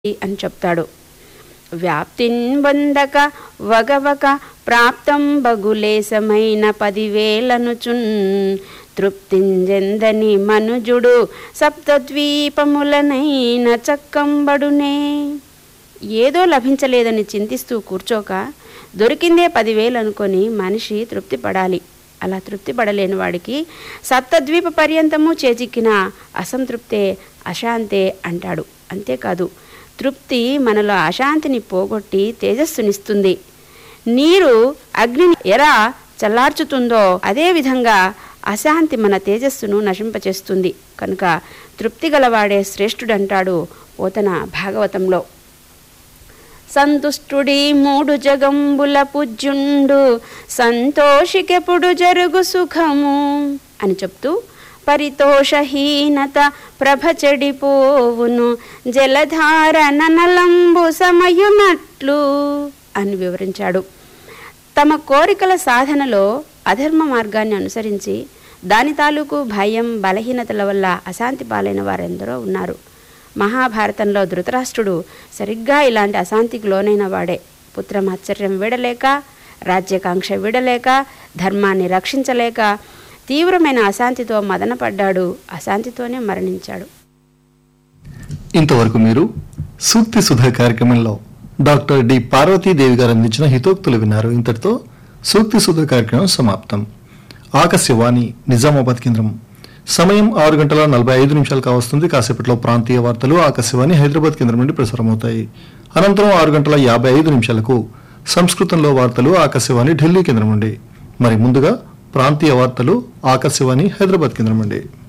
అని చెప్తాడు వ్యాప్తిన్ వందక వగవక ప్రాప్తం బగులేసమైన పదివేలనుచున్ తృప్తింజెందని మనుజుడు సప్తద్వీపములనైన చక్కంబడునే ఏదో లభించలేదని చింతిస్తూ కూర్చోక దొరికిందే పదివేలు అనుకొని మనిషి తృప్తి పడాలి అలా తృప్తి పడలేని వాడికి సప్తద్వీప పర్యంతము చేజిక్కిన అసంతృప్తే అశాంతే అంటాడు అంతేకాదు తృప్తి మనలో అశాంతిని పోగొట్టి తేజస్సునిస్తుంది నీరు అగ్నిని ఎలా చల్లార్చుతుందో అదేవిధంగా అశాంతి మన తేజస్సును నశింపచేస్తుంది కనుక తృప్తి గలవాడే శ్రేష్ఠుడంటాడు పోతన భాగవతంలో సంతుష్టుడి మూడు జగంబుల పూజ్యుండు సంతోషికెప్పుడు జరుగు సుఖము అని చెప్తూ పరితోషహీనత ప్రభ చెడిపోవును జలధార ననలంబు సమయునట్లు అని వివరించాడు తమ కోరికల సాధనలో అధర్మ మార్గాన్ని అనుసరించి దాని తాలూకు భయం బలహీనతల వల్ల అశాంతి పాలైన వారెందరో ఉన్నారు మహాభారతంలో ధృతరాష్ట్రుడు సరిగ్గా ఇలాంటి అశాంతికి లోనైన వాడే పుత్రమాశ్చర్యం విడలేక రాజ్యకాంక్ష విడలేక ధర్మాన్ని రక్షించలేక తీవ్రమైన అశాంతితో మదనపడ్డాడు అశాంతితోనే మరణించాడు ఇంతవరకు మీరు సూక్తి సుధా కార్యక్రమంలో డాక్టర్ డి పార్వతీదేవి గారు అందించిన హితోక్తులు విన్నారు ఇంతటితో సూక్తి సుధా కార్యక్రమం సమాప్తం ఆకాశవాణి నిజామాబాద్ కేంద్రం సమయం ఆరు గంటల నలభై ఐదు నిమిషాలు కావస్తుంది కాసేపట్లో ప్రాంతీయ వార్తలు ఆకాశవాణి హైదరాబాద్ కేంద్రం నుండి ప్రసారమవుతాయి అనంతరం ఆరు గంటల యాభై ఐదు నిమిషాలకు సంస్కృతంలో వార్తలు ఆకాశవాణి ఢిల్లీ కేంద్రం నుండి మరి ముందుగా ప్రాంతీయ వార్తలు ఆకాశవాణి హైదరాబాద్ కేంద్రం నుండి